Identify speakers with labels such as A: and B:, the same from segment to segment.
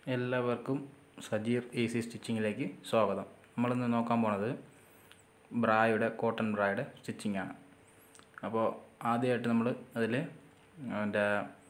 A: എല്ലാവർക്കും സജീർ ഈസി സ്റ്റിച്ചിങ്ങിലേക്ക് സ്വാഗതം നമ്മളിന്ന് നോക്കാൻ പോണത് ബ്രായുടെ കോട്ടൺ ബ്രായുടെ സ്റ്റിച്ചിങ് ആണ് അപ്പോൾ ആദ്യമായിട്ട് നമ്മൾ അതിൽ അതിൻ്റെ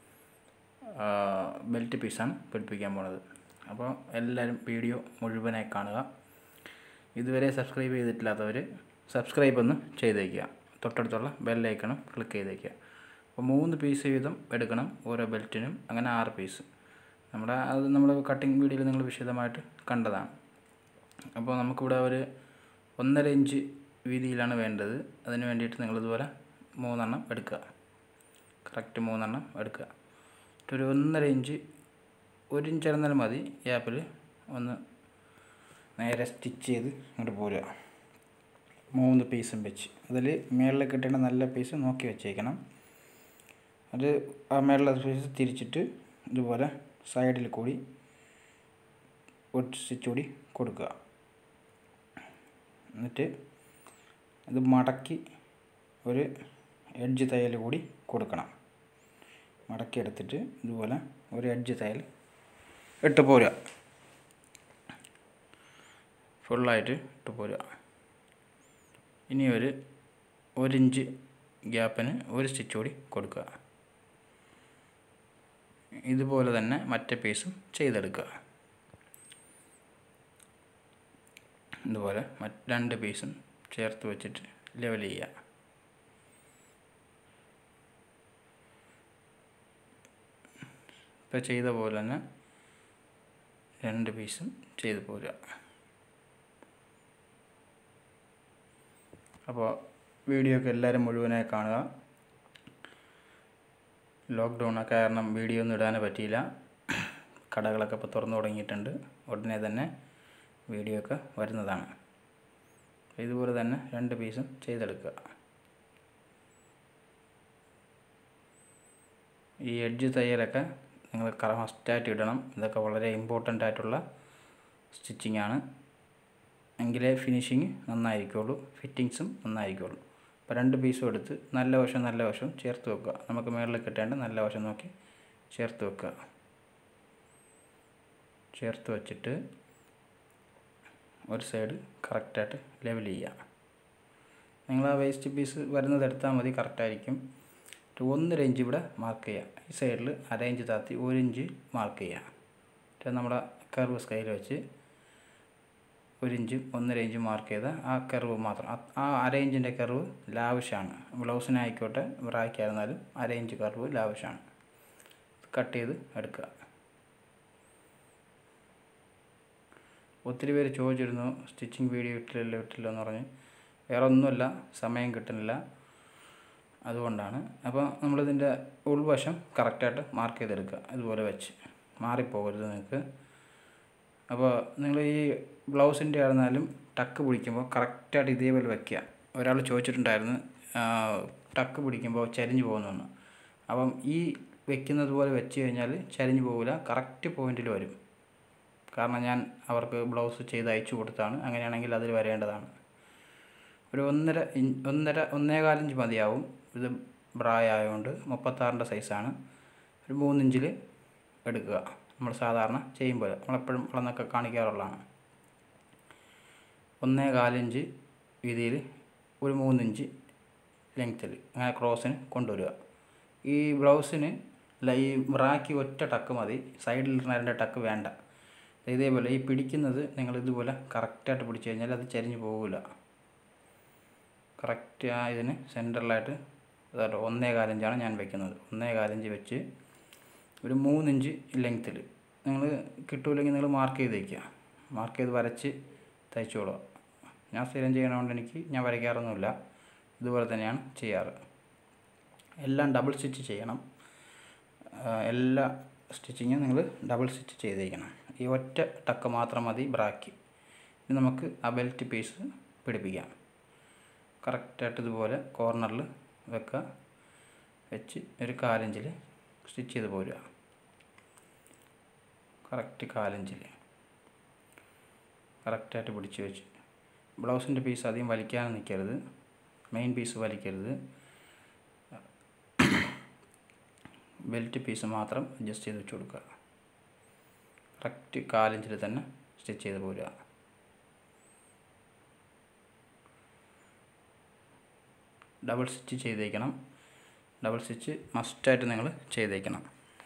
A: ബെൽറ്റ് പീസാണ് പഠിപ്പിക്കാൻ പോണത് അപ്പോൾ എല്ലാവരും വീഡിയോ മുഴുവനായി കാണുക ഇതുവരെ സബ്സ്ക്രൈബ് ചെയ്തിട്ടില്ലാത്തവർ സബ്സ്ക്രൈബ് ഒന്ന് ചെയ്തേക്കുക തൊട്ടടുത്തുള്ള ബെല്ലൈക്കണം ക്ലിക്ക് ചെയ്തേക്കുക അപ്പോൾ മൂന്ന് പീസ് വീതം എടുക്കണം ഓരോ ബെൽറ്റിനും അങ്ങനെ ആറ് പീസ് നമ്മുടെ അത് നമ്മൾ കട്ടിങ് വീഡിയോയിൽ നിങ്ങൾ വിശദമായിട്ട് കണ്ടതാണ് അപ്പോൾ നമുക്കിവിടെ ഒരു ഒന്നര ഇഞ്ച് വീതിയിലാണ് വേണ്ടത് അതിന് വേണ്ടിയിട്ട് നിങ്ങളിതുപോലെ മൂന്നെണ്ണം എടുക്കുക കറക്റ്റ് മൂന്നെണ്ണം എടുക്കുക എന്നിട്ട് ഒരു ഒന്നര ഇഞ്ച് ഒരു ഇഞ്ച് ഇറന്നാലും മതി ഗ്യാപ്പിൽ ഒന്ന് നേരെ സ്റ്റിച്ച് ചെയ്ത് ഇങ്ങോട്ട് പോരുക മൂന്ന് പീസും വെച്ച് അതിൽ മേളിൽ കിട്ടേണ്ട നല്ല പീസ് നോക്കി വെച്ചേക്കണം അത് ആ മേളിലെ പീസ് തിരിച്ചിട്ട് ഇതുപോലെ സൈഡിൽ കൂടി ഒരു സ്റ്റിച്ച് കൂടി കൊടുക്കുക എന്നിട്ട് ഇത് മടക്കി ഒരു എഡ്ജ് തയ്യൽ കൂടി കൊടുക്കണം മടക്കി എടുത്തിട്ട് ഇതുപോലെ ഒരു എഡ്ജ് തയ്യൽ ഇട്ട് പോരുക ഫുള്ളായിട്ട് ഇട്ട് പോരുക ഇനി ഒരു ഒരു ഇഞ്ച് ഗ്യാപ്പിന് ഒരു സ്റ്റിച്ച് കൂടി കൊടുക്കുക ഇതുപോലെ തന്നെ മറ്റേ പീസും ചെയ്തെടുക്കുക ഇതുപോലെ മറ്റ് രണ്ട് പീസും ചേർത്ത് വെച്ചിട്ട് ലെവൽ ചെയ്യുക ഇപ്പോൾ ചെയ്ത പോലെ തന്നെ രണ്ട് പീസും ചെയ്ത് പോരുക അപ്പോൾ വീഡിയോ ഒക്കെ എല്ലാവരും മുഴുവനായി കാണുക ലോക്ക്ഡൗൺ കാരണം വീഡിയോ ഒന്നും ഇടാൻ പറ്റിയില്ല കടകളൊക്കെ ഇപ്പോൾ തുറന്നു തുടങ്ങിയിട്ടുണ്ട് ഉടനെ തന്നെ വീഡിയോ ഒക്കെ വരുന്നതാണ് ഇതുപോലെ തന്നെ രണ്ട് പീസും ചെയ്തെടുക്കുക ഈ എഡ്ജ് തയ്യലൊക്കെ നിങ്ങൾ മസ്റ്റായിട്ട് ഇടണം ഇതൊക്കെ വളരെ ഇമ്പോർട്ടൻ്റ് ആയിട്ടുള്ള സ്റ്റിച്ചിങ് ആണ് എങ്കിലേ ഫിനിഷിങ് നന്നായിരിക്കുള്ളൂ ഫിറ്റിങ്സും നന്നായിരിക്കുള്ളൂ അപ്പോൾ രണ്ട് പീസും എടുത്ത് നല്ല വശം നല്ല വശം ചേർത്ത് വെക്കുക നമുക്ക് മുകളിൽ കിട്ടേണ്ട നല്ല വശം നോക്കി ചേർത്ത് വെക്കുക ചേർത്ത് വെച്ചിട്ട് ഒരു സൈഡ് കറക്റ്റായിട്ട് ലെവൽ ചെയ്യുക നിങ്ങൾ ആ വേസ്റ്റ് പീസ് വരുന്നത് എടുത്താൽ മതി കറക്റ്റായിരിക്കും ഒന്നര ഇഞ്ച് ഇവിടെ മാർക്ക് ചെയ്യുക ഈ സൈഡിൽ അര ഇഞ്ച് താത്തി ഒരു ഇഞ്ച് മാർക്ക് ചെയ്യുക നമ്മുടെ കർവ് സ്കെയിൽ വെച്ച് ഒരു ഇഞ്ച് ഒന്നര ഇഞ്ച് മാർക്ക് ചെയ്ത ആ കർവ് മാത്രം ആ അര ഇഞ്ചിൻ്റെ കർവ് ലാവശ്യമാണ് ബ്ലൗസിനായിക്കോട്ടെ ബ്രാക്കായിരുന്നാലും അര ഇഞ്ച് കർവ് ലാവശ്യമാണ് കട്ട് ചെയ്ത് എടുക്കുക ഒത്തിരി പേര് ചോദിച്ചിരുന്നു സ്റ്റിച്ചിങ് വീഡിയോ ഇട്ടില്ലല്ലോ ഇട്ടില്ലോ എന്ന് പറഞ്ഞ് വേറെ ഒന്നുമല്ല സമയം കിട്ടുന്നില്ല അതുകൊണ്ടാണ് അപ്പോൾ നമ്മളിതിൻ്റെ ഉൾവശം കറക്റ്റായിട്ട് മാർക്ക് ചെയ്തെടുക്കുക ഇതുപോലെ വെച്ച് മാറിപ്പോകരുത് നിങ്ങൾക്ക് അപ്പോൾ നിങ്ങൾ ഈ ബ്ലൗസിൻ്റെ ആയിരുന്നാലും ടക്ക് പിടിക്കുമ്പോൾ കറക്റ്റായിട്ട് ഇതേപോലെ വയ്ക്കുക ഒരാൾ ചോദിച്ചിട്ടുണ്ടായിരുന്നു ടക്ക് പിടിക്കുമ്പോൾ ചരിഞ്ഞു പോകുന്നു അപ്പം ഈ വെക്കുന്നത് പോലെ വെച്ച് കഴിഞ്ഞാൽ ചരിഞ്ഞു പോകില്ല കറക്റ്റ് പോയിന്റിൽ വരും കാരണം ഞാൻ അവർക്ക് ബ്ലൗസ് ചെയ്ത് അയച്ചു കൊടുത്താണ് അങ്ങനെയാണെങ്കിൽ അതിൽ വരേണ്ടതാണ് ഒരു ഒന്നര ഇഞ്ച് ഒന്നര ഒന്നേകാലിഞ്ച് മതിയാവും ഇത് ബ്രായ ആയതുകൊണ്ട് മുപ്പത്താറിൻ്റെ സൈസാണ് ഒരു മൂന്നിഞ്ചിൽ എടുക്കുക നമ്മൾ സാധാരണ ചെയ്യുമ്പോൾ നമ്മളെപ്പോഴും വളർന്നൊക്കെ കാണിക്കാറുള്ളതാണ് ഒന്നേ കാലിഞ്ച് വീതിയിൽ ഒരു മൂന്നിഞ്ച് ലെങ്ത്തിൽ അങ്ങനെ ക്രോസിന് കൊണ്ടുവരിക ഈ ബ്ലൗസിന് അല്ല ഈ ബ്രാക്ക് ഒറ്റ ടക്ക് മതി സൈഡിൽ രണ്ട് ടക്ക് വേണ്ട ഇതേപോലെ ഈ പിടിക്കുന്നത് നിങ്ങൾ ഇതുപോലെ കറക്റ്റായിട്ട് പിടിച്ചു കഴിഞ്ഞാൽ അത് ചരിഞ്ഞു പോകില്ല കറക്റ്റ് ആ ഇതിന് സെൻറ്ററിലായിട്ട് അതായത് ഒന്നേ കാലഞ്ചാണ് ഞാൻ വെക്കുന്നത് ഒന്നേ കാലഞ്ച് വെച്ച് ഒരു മൂന്നിഞ്ച് ലെങ്ത്തിൽ നിങ്ങൾ കിട്ടൂല്ലെങ്കിൽ നിങ്ങൾ മാർക്ക് ചെയ്ത് വയ്ക്കുക മാർക്ക് ചെയ്ത് വരച്ച് തയ്ച്ചോളുക ഞാൻ സ്ഥിരം ചെയ്യണതുകൊണ്ട് എനിക്ക് ഞാൻ വരയ്ക്കാറൊന്നുമില്ല ഇതുപോലെ തന്നെയാണ് ചെയ്യാറ് എല്ലാം ഡബിൾ സ്റ്റിച്ച് ചെയ്യണം എല്ലാ സ്റ്റിച്ചിങ്ങും നിങ്ങൾ ഡബിൾ സ്റ്റിച്ച് ചെയ്തേക്കണം ഈ ഒറ്റ ടക്ക് മാത്രം മതി ബ്രാക്ക് ഇനി നമുക്ക് ആ ബെൽറ്റ് പീസ് പിടിപ്പിക്കാം കറക്റ്റായിട്ട് ഇതുപോലെ കോർണറിൽ വെക്കുക വെച്ച് ഒരു കാലഞ്ചിൽ സ്റ്റിച്ച് ചെയ്ത് പോരുക കറക്റ്റ് കാലഞ്ചിൽ കറക്റ്റായിട്ട് പിടിച്ച് വെച്ച് ബ്ലൗസിൻ്റെ പീസ് അധികം വലിക്കാനും നിൽക്കരുത് മെയിൻ പീസ് വലിക്കരുത് ബെൽറ്റ് പീസ് മാത്രം അഡ്ജസ്റ്റ് ചെയ്ത് വെച്ച് കൊടുക്കുക കറക്റ്റ് കാലിഞ്ചിൽ തന്നെ സ്റ്റിച്ച് ചെയ്ത് പോരുക ഡബിൾ സ്റ്റിച്ച് ചെയ്തേക്കണം ഡബിൾ സ്റ്റിച്ച് മസ്റ്റായിട്ട് നിങ്ങൾ ചെയ്തേക്കണം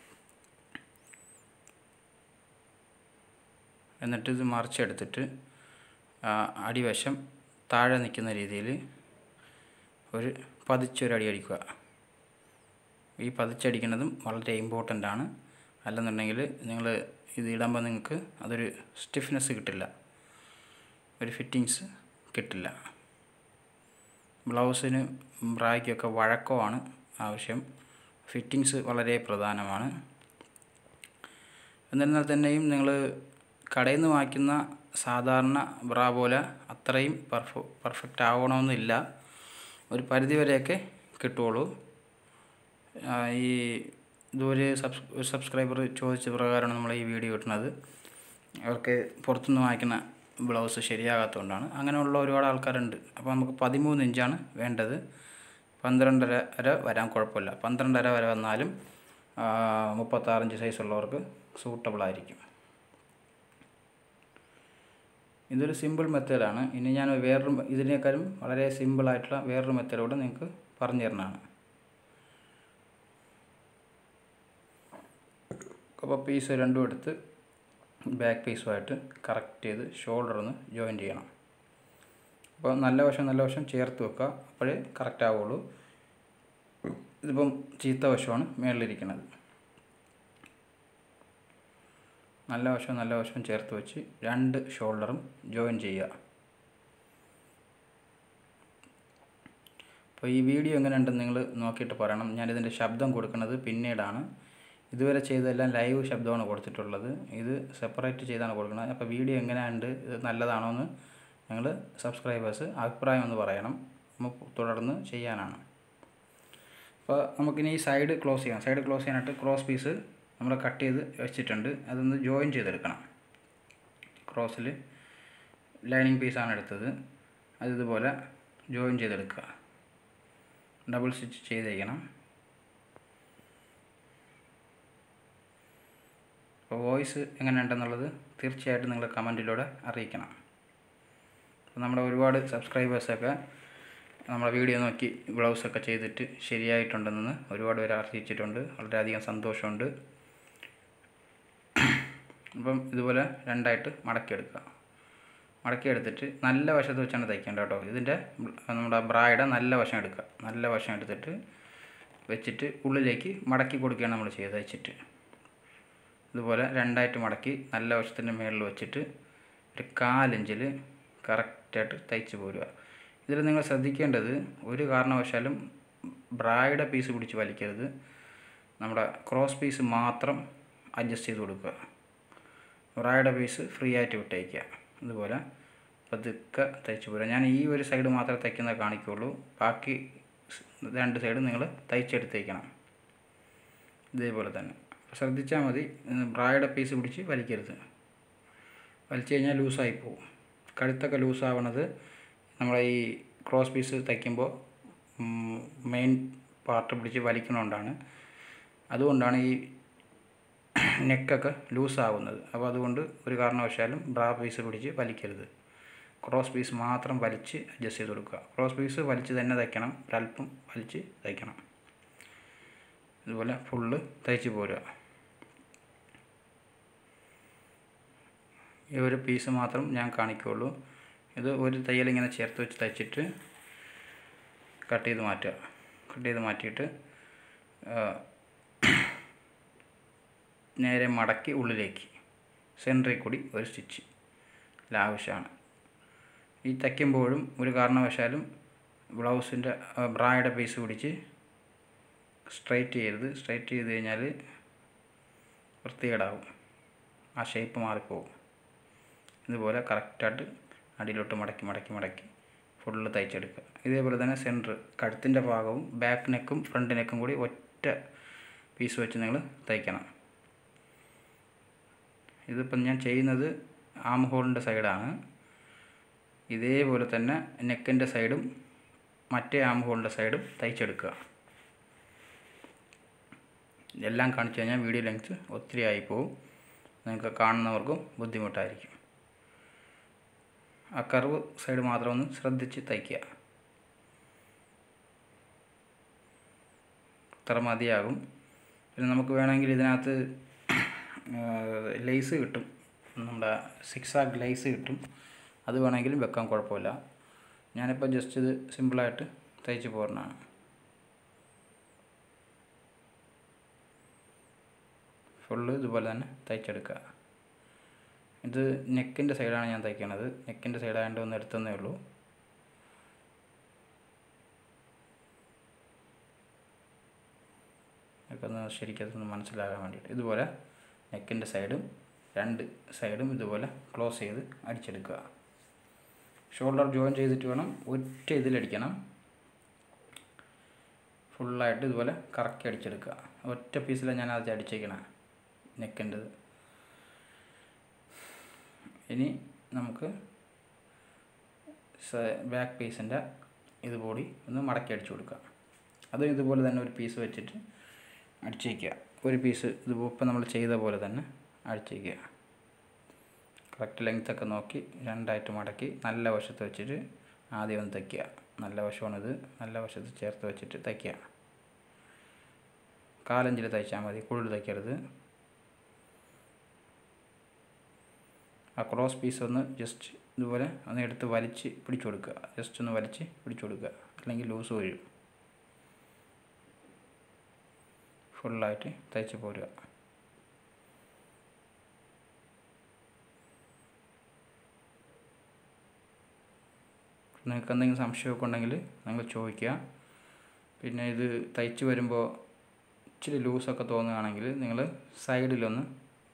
A: എന്നിട്ട് ഇത് മറിച്ചെടുത്തിട്ട് ആ, അടിവശം താഴെ നിൽക്കുന്ന രീതിയിൽ ഒരു പതിച്ചൊരു അടി അടിക്കുക ഈ പതിച്ചടിക്കുന്നതും വളരെ ഇമ്പോർട്ടൻ്റ് ആണ് അല്ലെന്നുണ്ടെങ്കിൽ നിങ്ങൾ ഇത് ഇടുമ്പോൾ നിങ്ങൾക്ക് അതൊരു സ്റ്റിഫ്നെസ് കിട്ടില്ല ഒരു ഫിറ്റിങ്സ് കിട്ടില്ല ബ്ലൗസിന് ബ്രായ്ക്കൊക്കെ വഴക്കമാണ് ആവശ്യം ഫിറ്റിങ്സ് വളരെ പ്രധാനമാണ് എന്നിരുന്നാൽ തന്നെയും നിങ്ങൾ കടയിൽ നിന്ന് വാങ്ങിക്കുന്ന സാധാരണ ബ്രാ പോലെ അത്രയും പെർഫെ പെർഫെക്റ്റ് ആവണമെന്നില്ല ഒരു പരിധി വരെയൊക്കെ കിട്ടുള്ളൂ ആ, ഈ ഇതൊരു സബ്സ് ഒരു സബ്സ്ക്രൈബർ ചോദിച്ച പ്രകാരമാണ് നമ്മൾ ഈ വീഡിയോ ഇടുന്നത് അവർക്ക് പുറത്തുനിന്ന് വാങ്ങിക്കുന്ന ബ്ലൗസ് ശരിയാകാത്തതുകൊണ്ടാണ് അങ്ങനെയുള്ള ഒരുപാട് ആൾക്കാരുണ്ട് അപ്പോൾ നമുക്ക് പതിമൂന്ന് ഇഞ്ചാണ് വേണ്ടത് പന്ത്രണ്ടര വരെ വരാൻ കുഴപ്പമില്ല പന്ത്രണ്ടര വരെ വന്നാലും ആ, മുപ്പത്താറിഞ്ച് സൈസ് ഉള്ളവർക്ക് സൂട്ടബിൾ ആയിരിക്കും ഇതൊരു സിമ്പിൾ മെത്തേഡാണ് ഇനി ഞാൻ വേറൊരു ഇതിനേക്കാളും വളരെ സിമ്പിളായിട്ടുള്ള വേറൊരു മെത്തേഡോട് നിങ്ങൾക്ക് പറഞ്ഞു തരുന്നതാണ് അപ്പോൾ പീസ് രണ്ടും എടുത്ത് ബാക്ക് പീസുമായിട്ട് കറക്റ്റ് ചെയ്ത് ഷോൾഡർ ഒന്ന് ജോയിൻ ചെയ്യണം അപ്പോൾ നല്ല വശം നല്ല വശം ചേർത്ത് വെക്കുക അപ്പോഴേ കറക്റ്റ് ആവുള്ളൂ ഇതിപ്പം ചീത്ത വശമാണ് മേളിലിരിക്കുന്നത് നല്ല വശവും നല്ല വശവും ചേർത്ത് വെച്ച് രണ്ട് ഷോൾഡറും ജോയിൻ ചെയ്യുക അപ്പോൾ ഈ വീഡിയോ എങ്ങനെയുണ്ടെന്ന് നിങ്ങൾ നോക്കിയിട്ട് പറയണം ഞാനിതിൻ്റെ ശബ്ദം കൊടുക്കുന്നത് പിന്നീടാണ് ഇതുവരെ ചെയ്തതെല്ലാം ലൈവ് ശബ്ദമാണ് കൊടുത്തിട്ടുള്ളത് ഇത് സെപ്പറേറ്റ് ചെയ്താണ് കൊടുക്കുന്നത് അപ്പോൾ വീഡിയോ എങ്ങനെയുണ്ട് ഇത് നല്ലതാണോ എന്ന് നിങ്ങൾ സബ്സ്ക്രൈബേഴ്സ് അഭിപ്രായം ഒന്ന് പറയണം നമുക്ക് തുടർന്ന് ചെയ്യാനാണ് അപ്പോൾ നമുക്കിനി ഈ സൈഡ് ക്ലോസ് ചെയ്യാം സൈഡ് ക്ലോസ് ചെയ്യാനായിട്ട് ക്രോസ് പീസ് നമ്മൾ കട്ട് ചെയ്ത് വെച്ചിട്ടുണ്ട് അതൊന്ന് ജോയിൻ ചെയ്തെടുക്കണം ക്രോസിൽ ലൈനിങ് പീസാണ് എടുത്തത് അത് ഇതുപോലെ ജോയിൻ ചെയ്തെടുക്കുക ഡബിൾ സ്റ്റിച്ച് ചെയ്തേക്കണം അപ്പോൾ വോയിസ് എങ്ങനെയുണ്ടെന്നുള്ളത് തീർച്ചയായിട്ടും നിങ്ങൾ കമൻറ്റിലൂടെ അറിയിക്കണം അപ്പോൾ നമ്മുടെ ഒരുപാട് സബ്സ്ക്രൈബേഴ്സൊക്കെ നമ്മുടെ വീഡിയോ നോക്കി ബ്ലൗസൊക്കെ ചെയ്തിട്ട് ശരിയായിട്ടുണ്ടെന്ന് ഒരുപാട് പേര് അറിയിച്ചിട്ടുണ്ട് വളരെയധികം സന്തോഷമുണ്ട് അപ്പം ഇതുപോലെ രണ്ടായിട്ട് മടക്കിയെടുക്കുക മടക്കിയെടുത്തിട്ട് നല്ല വശത്ത് വെച്ചാണ് തയ്ക്കേണ്ടത് കേട്ടോ ഇതിൻ്റെ നമ്മുടെ ബ്രായുടെ നല്ല വശം എടുക്കുക നല്ല വശം എടുത്തിട്ട് വെച്ചിട്ട് ഉള്ളിലേക്ക് മടക്കി കൊടുക്കുകയാണ് നമ്മൾ ചെയ്ത് തയ്ച്ചിട്ട് ഇതുപോലെ രണ്ടായിട്ട് മടക്കി നല്ല വശത്തിൻ്റെ മുകളിൽ വെച്ചിട്ട് ഒരു കാലിഞ്ചിൽ കറക്റ്റായിട്ട് തയ്ച്ച് പോരുക ഇതിൽ നിങ്ങൾ ശ്രദ്ധിക്കേണ്ടത് ഒരു കാരണവശാലും ബ്രായുടെ പീസ് പിടിച്ച് വലിക്കരുത് നമ്മുടെ ക്രോസ് പീസ് മാത്രം അഡ്ജസ്റ്റ് ചെയ്ത് കൊടുക്കുക ബ്രായുടെ പീസ് ഫ്രീ ആയിട്ട് വിട്ടയക്കുക ഇതുപോലെ പതുക്കെ തയ്ച്ച് പോരുക ഞാൻ ഈ ഒരു സൈഡ് മാത്രമേ തയ്ക്കുന്നത് കാണിക്കുള്ളൂ ബാക്കി രണ്ട് സൈഡ് നിങ്ങൾ തയ്ച്ചെടുത്തേക്കണം ഇതേപോലെ തന്നെ ശ്രദ്ധിച്ചാൽ മതി ബ്രായുടെ പീസ് പിടിച്ച് വലിക്കരുത് വലിച്ചു കഴിഞ്ഞാൽ ലൂസായി പോകും കഴുത്തൊക്കെ ലൂസാവണത് നമ്മളെ ഈ ക്രോസ് പീസ് തയ്ക്കുമ്പോൾ മെയിൻ പാർട്ട് പിടിച്ച് വലിക്കണോണ്ടാണ് അതുകൊണ്ടാണ് ഈ നെക്കൊക്കെ ലൂസാവുന്നത് അപ്പോൾ അതുകൊണ്ട് ഒരു കാരണവശാലും ബ്രാ പീസ് പിടിച്ച് വലിക്കരുത് ക്രോസ് പീസ് മാത്രം വലിച്ച് അഡ്ജസ്റ്റ് ചെയ്ത് കൊടുക്കുക ക്രോസ് പീസ് വലിച്ച് തന്നെ തയ്ക്കണം ഒരല്പം വലിച്ച് തയ്ക്കണം ഇതുപോലെ ഫുള്ള് തയ്ച്ച് പോരുക ഈ ഒരു പീസ് മാത്രം ഞാൻ കാണിക്കുകയുള്ളൂ ഇത് ഒരു തയ്യൽ ഇങ്ങനെ ചേർത്ത് വെച്ച് തയ്ച്ചിട്ട് കട്ട് ചെയ്ത് മാറ്റുക കട്ട് ചെയ്ത് മാറ്റിയിട്ട് നേരെ മടക്കി ഉള്ളിലേക്ക് സെൻറ്ററിൽ കൂടി ഒരു സ്റ്റിച്ച് ആവശ്യമാണ് ഈ തയ്ക്കുമ്പോഴും ഒരു കാരണവശാലും ബ്ലൗസിൻ്റെ ബ്രായുടെ പീസ് പിടിച്ച് സ്ട്രൈറ്റ് ചെയ്യരുത് സ്ട്രൈറ്റ് ചെയ്ത് കഴിഞ്ഞാൽ വൃത്തികേടാവും ആ ഷേപ്പ് മാറിപ്പോവും ഇതുപോലെ കറക്റ്റായിട്ട് അടിയിലോട്ട് മടക്കി മടക്കി മടക്കി ഫുള്ള് തയ്ച്ചെടുക്കുക ഇതേപോലെ തന്നെ സെൻറ്റർ കഴുത്തിൻ്റെ ഭാഗവും ബാക്ക് നെക്കും ഫ്രണ്ട് നെക്കും കൂടി ഒറ്റ പീസ് വെച്ച് നിങ്ങൾ തയ്ക്കണം ഇതിപ്പം ഞാൻ ചെയ്യുന്നത് ആം ഹോളിൻ്റെ സൈഡാണ് ഇതേപോലെ തന്നെ നെക്കിൻ്റെ സൈഡും മറ്റേ ആം ഹോളിൻ്റെ സൈഡും തയ്ച്ചെടുക്കുക എല്ലാം കാണിച്ചു കഴിഞ്ഞാൽ വീഡിയോ ലെങ്ത്ത് ഒത്തിരി ആയിപ്പോവും നിങ്ങൾക്ക് കാണുന്നവർക്കും ബുദ്ധിമുട്ടായിരിക്കും ആ കർവ് സൈഡ് മാത്രം ഒന്ന് ശ്രദ്ധിച്ച് തയ്ക്കുക ഇത്ര മതിയാകും പിന്നെ നമുക്ക് വേണമെങ്കിൽ ഇതിനകത്ത് ലേസ് കിട്ടും നമ്മുടെ സിക്സ് ആഗ് ലേസ് കിട്ടും അത് വേണമെങ്കിലും വെക്കാൻ കുഴപ്പമില്ല ഞാനിപ്പോൾ ജസ്റ്റ് ഇത് സിമ്പിളായിട്ട് തയ്ച്ച് പോരണതാണ് ഫുള്ള് ഇതുപോലെ തന്നെ തയ്ച്ചെടുക്കുക ഇത് നെക്കിൻ്റെ സൈഡാണ് ഞാൻ തയ്ക്കണത് നെക്കിൻ്റെ സൈഡായതുകൊണ്ട് ഒന്ന് എടുത്തന്നേ ഉള്ളൂ ഒക്കെ ഒന്ന് ശരിക്കും മനസ്സിലാകാൻ വേണ്ടിയിട്ട് ഇതുപോലെ നെക്കിൻ്റെ സൈഡും രണ്ട് സൈഡും ഇതുപോലെ ക്ലോസ് ചെയ്ത് അടിച്ചെടുക്കുക ഷോൾഡർ ജോയിൻ ചെയ്തിട്ട് വേണം ഒറ്റ ഇതിലടിക്കണം ഫുള്ളായിട്ട് ഇതുപോലെ കറക്കി അടിച്ചെടുക്കുക ഒറ്റ പീസിലാണ് ഞാൻ അത് അടിച്ചേക്കണം നെക്കിൻ്റെത് ഇനി നമുക്ക് ബാക്ക് പീസിൻ്റെ ഇതുകൂടി ഒന്ന് മടക്കി അടിച്ചു കൊടുക്കുക അതും ഇതുപോലെ തന്നെ ഒരു പീസ് വെച്ചിട്ട് അടിച്ചേക്കുക ഒരു പീസ് ഇത് ഇപ്പം നമ്മൾ ചെയ്ത പോലെ തന്നെ അടിച്ചേക്കുക കറക്റ്റ് ലെങ്ത്തൊക്കെ നോക്കി രണ്ടായിട്ട് മടക്കി നല്ല വശത്ത് വെച്ചിട്ട് ആദ്യം ഒന്ന് തയ്ക്കുക നല്ല വശമാണിത് നല്ല വശത്ത് ചേർത്ത് വെച്ചിട്ട് തയ്ക്കുക കാലഞ്ചിൽ തയ്ച്ചാൽ മതി കൂടുതൽ തയ്ക്കരുത് ആ ക്രോസ് പീസ് ഒന്ന് ജസ്റ്റ് ഇതുപോലെ ഒന്ന് എടുത്ത് വലിച്ച് പിടിച്ചു കൊടുക്കുക ജസ്റ്റ് ഒന്ന് വലിച്ച് പിടിച്ചു കൊടുക്കുക അല്ലെങ്കിൽ ലൂസ് വീഴും ഫുള്ളായിട്ട് തയ്ച്ച് പോരുക നിങ്ങൾക്ക് എന്തെങ്കിലും സംശയമൊക്കെ ഉണ്ടെങ്കിൽ നിങ്ങൾ ചോദിക്കുക പിന്നെ ഇത് തയ്ച്ച് വരുമ്പോൾ ഇച്ചിരി ലൂസൊക്കെ തോന്നുകയാണെങ്കിൽ നിങ്ങൾ സൈഡിലൊന്ന്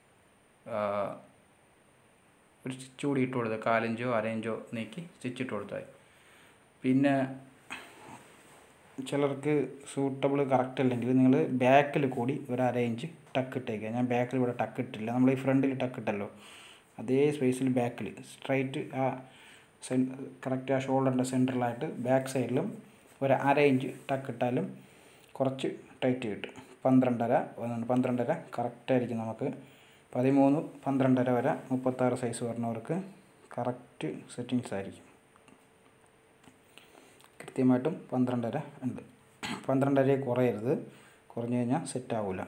A: ഒരു സ്റ്റിച്ച് കൂടി ഇട്ട് കൊടുത്താൽ കാലിഞ്ചോ അരയിഞ്ചോ നീക്കി സ്റ്റിച്ച് ഇട്ട് കൊടുത്താൽ പിന്നെ ചിലർക്ക് സൂട്ടബിൾ കറക്റ്റ് അല്ലെങ്കിൽ നിങ്ങൾ ബാക്കിൽ കൂടി ഒരു അര ഇഞ്ച് ടക്ക് ഇട്ടേക്കുക ഞാൻ ബാക്കിൽ ഇവിടെ ടക്ക് ഇട്ടില്ല നമ്മൾ ഈ ഫ്രണ്ടിൽ ടക്ക് ഇട്ടല്ലോ അതേ സ്പേസിൽ ബാക്കിൽ സ്ട്രൈറ്റ് ആ സെൻ കറക്റ്റ് ആ ഷോൾഡറിൻ്റെ സെൻറ്ററിലായിട്ട് ബാക്ക് സൈഡിലും ഒരു അര ഇഞ്ച് ടക്ക് ഇട്ടാലും കുറച്ച് ടൈറ്റ് കിട്ടും പന്ത്രണ്ടര പന്ത്രണ്ടര കറക്റ്റായിരിക്കും നമുക്ക് പതിമൂന്ന് പന്ത്രണ്ടര വരെ മുപ്പത്താറ് സൈസ് വരുന്നവർക്ക് കറക്റ്റ് സെറ്റിങ്സ് ആയിരിക്കും കൃത്യമായിട്ടും പന്ത്രണ്ടര ഉണ്ട് പന്ത്രണ്ടരയെ കുറയരുത് കുറഞ്ഞു കഴിഞ്ഞാൽ സെറ്റ് ആവില്ല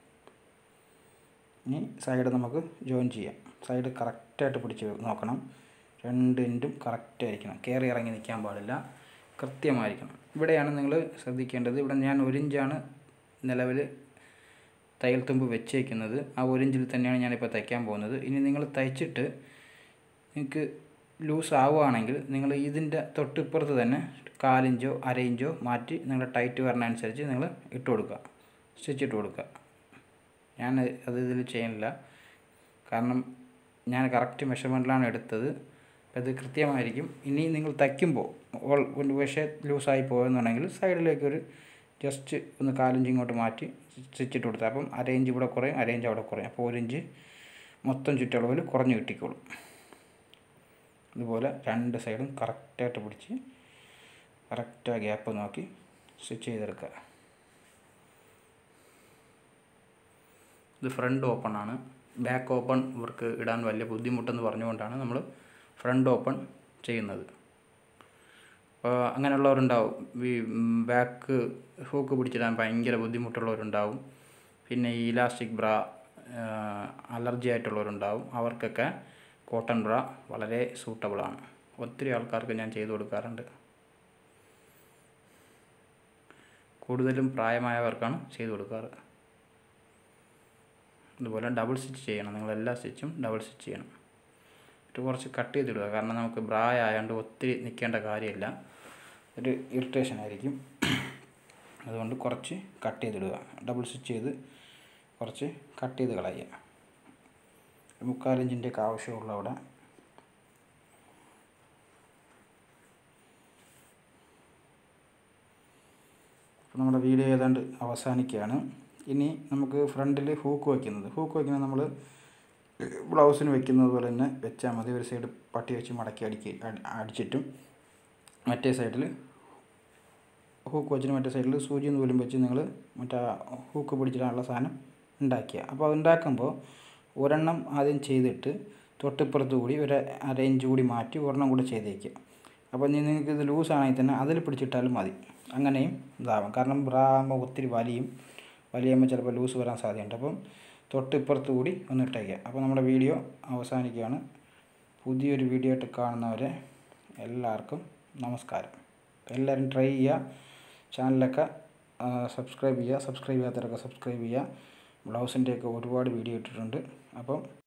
A: ഇനി സൈഡ് നമുക്ക് ജോയിൻ ചെയ്യാം സൈഡ് കറക്റ്റായിട്ട് പിടിച്ച് നോക്കണം രണ്ട് എൻഡും കറക്റ്റായിരിക്കണം കയറി ഇറങ്ങി നിൽക്കാൻ പാടില്ല കൃത്യമായിരിക്കണം ഇവിടെയാണ് നിങ്ങൾ ശ്രദ്ധിക്കേണ്ടത് ഇവിടെ ഞാൻ ഒരു ഇഞ്ചാണ് നിലവിൽ തയ്യൽ തുമ്പ് വെച്ചേക്കുന്നത് ആ ഒരു ഇഞ്ചിൽ തന്നെയാണ് ഞാനിപ്പോൾ തയ്ക്കാൻ പോകുന്നത് ഇനി നിങ്ങൾ തയ്ച്ചിട്ട് നിങ്ങൾക്ക് ലൂസ് ആവുകയാണെങ്കിൽ നിങ്ങൾ ഇതിൻ്റെ തൊട്ടിപ്പുറത്ത് തന്നെ കാലിഞ്ചോ അര ഇഞ്ചോ മാറ്റി നിങ്ങളുടെ ടൈറ്റ് വരണ അനുസരിച്ച് നിങ്ങൾ ഇട്ട് കൊടുക്കുക സ്റ്റിച്ച് ഇട്ട് കൊടുക്കുക ഞാൻ അത് ഇതിൽ ചെയ്യുന്നില്ല കാരണം ഞാൻ കറക്റ്റ് മെഷർമെൻറ്റിലാണ് എടുത്തത് അപ്പോൾ ഇത് കൃത്യമായിരിക്കും ഇനി നിങ്ങൾ തയ്ക്കുമ്പോൾ ഓൾ പക്ഷേ ലൂസായി പോയെന്നുണ്ടെങ്കിൽ സൈഡിലേക്ക് ഒരു ജസ്റ്റ് ഒന്ന് കാലിഞ്ച് ഇങ്ങോട്ട് മാറ്റി സ്റ്റിച്ച് ഇട്ട് കൊടുത്താൽ അപ്പം അര ഇഞ്ച് ഇവിടെ കുറയും അര ഇഞ്ച് അവിടെ കുറയും അപ്പോൾ ഒരു ഇഞ്ച് മൊത്തം ചുറ്റളവിൽ കുറഞ്ഞ് കിട്ടിക്കോളും ഇതുപോലെ രണ്ട് സൈഡും കറക്റ്റായിട്ട് പിടിച്ച് കറക്റ്റ് ആ ഗ്യാപ്പ് നോക്കി സ്റ്റിച്ച് ചെയ്തെടുക്കുക ഇത് ഫ്രണ്ട് ഓപ്പൺ ആണ് ബാക്ക് ഓപ്പൺ ഇവർക്ക് ഇടാൻ വലിയ ബുദ്ധിമുട്ടെന്ന് പറഞ്ഞുകൊണ്ടാണ് നമ്മൾ ഫ്രണ്ട് ഓപ്പൺ ചെയ്യുന്നത് അപ്പോൾ അങ്ങനെയുള്ളവരുണ്ടാവും ഈ ബാക്ക് ഹൂക്ക് പിടിച്ചിടാൻ ഭയങ്കര ബുദ്ധിമുട്ടുള്ളവരുണ്ടാവും പിന്നെ ഈ ഇലാസ്റ്റിക് ബ്ര അലർജി ആയിട്ടുള്ളവരുണ്ടാവും അവർക്കൊക്കെ കോട്ടൺ ബ്ര വളരെ സൂട്ടബിളാണ് ഒത്തിരി ആൾക്കാർക്ക് ഞാൻ ചെയ്തു കൊടുക്കാറുണ്ട് കൂടുതലും പ്രായമായവർക്കാണ് ചെയ്തു കൊടുക്കാറ് ഇതുപോലെ ഡബിൾ സ്റ്റിച്ച് ചെയ്യണം നിങ്ങൾ എല്ലാ സ്റ്റിച്ചും ഡബിൾ സ്റ്റിച്ച് ചെയ്യണം ഇത് കുറച്ച് കട്ട് ചെയ്തിടുക കാരണം നമുക്ക് ബ്രായ ആയതുകൊണ്ട് ഒത്തിരി നിൽക്കേണ്ട കാര്യമില്ല ഒരു ഇറിറ്റേഷൻ ആയിരിക്കും അതുകൊണ്ട് കുറച്ച് കട്ട് ചെയ്തിടുക ഡബിൾ സ്റ്റിച്ച് ചെയ്ത് കുറച്ച് കട്ട് ചെയ്ത് കളയുക മുക്കാലിഞ്ചിൻ്റെയൊക്കെ ആവശ്യമുള്ള അവിടെ അപ്പോൾ നമ്മുടെ വീഡിയോ ഏതാണ്ട് അവസാനിക്കുകയാണ് ഇനി നമുക്ക് ഫ്രണ്ടിൽ ഹൂക്ക് വയ്ക്കുന്നത് ഹൂക്ക് വയ്ക്കുന്നത് നമ്മൾ ബ്ലൗസിന് വെക്കുന്നത് പോലെ തന്നെ വെച്ചാൽ മതി ഒരു സൈഡ് പട്ടി വെച്ച് മടക്കി അടിക്കി അടിച്ചിട്ടും മറ്റേ സൈഡിൽ ഹൂക്ക് വെച്ചിട്ട് മറ്റേ സൈഡിൽ സൂചി നൂലും വെച്ച് നിങ്ങൾ മറ്റേ ഹൂക്ക് പിടിച്ചിടാനുള്ള സാധനം ഉണ്ടാക്കിയ അപ്പോൾ അത് ഉണ്ടാക്കുമ്പോൾ ഒരെണ്ണം ആദ്യം ചെയ്തിട്ട് തൊട്ടിപ്പുറത്ത് കൂടി ഒരു അര ഇഞ്ച് കൂടി മാറ്റി ഒരെണ്ണം കൂടി ചെയ്തേക്കുക അപ്പോൾ ഇനി നിങ്ങൾക്ക് ഇത് ലൂസ് ആണെങ്കിൽ തന്നെ അതിൽ പിടിച്ചിട്ടാലും മതി അങ്ങനെയും ഇതാവാം കാരണം ബ്രാ ആകുമ്പോൾ ഒത്തിരി വലിയും വലിയുമ്പോൾ ചിലപ്പോൾ ലൂസ് വരാൻ സാധ്യതയുണ്ട് അപ്പം തൊട്ടിപ്പുറത്ത് കൂടി ഒന്ന് ഇട്ടേക്കുക അപ്പോൾ നമ്മുടെ വീഡിയോ അവസാനിക്കുകയാണ് പുതിയൊരു വീഡിയോ ആയിട്ട് കാണുന്നവരെ എല്ലാവർക്കും നമസ്കാരം എല്ലാവരും ട്രൈ ചെയ്യുക ചാനലൊക്കെ സബ്സ്ക്രൈബ് ചെയ്യുക സബ്സ്ക്രൈബ് ചെയ്യാത്തവരൊക്കെ സബ്സ്ക്രൈബ് ചെയ്യുക ബ്ലൗസിൻ്റെയൊക്കെ ഒരുപാട് വീഡിയോ ഇട്ടിട്ടുണ്ട് അപ്പം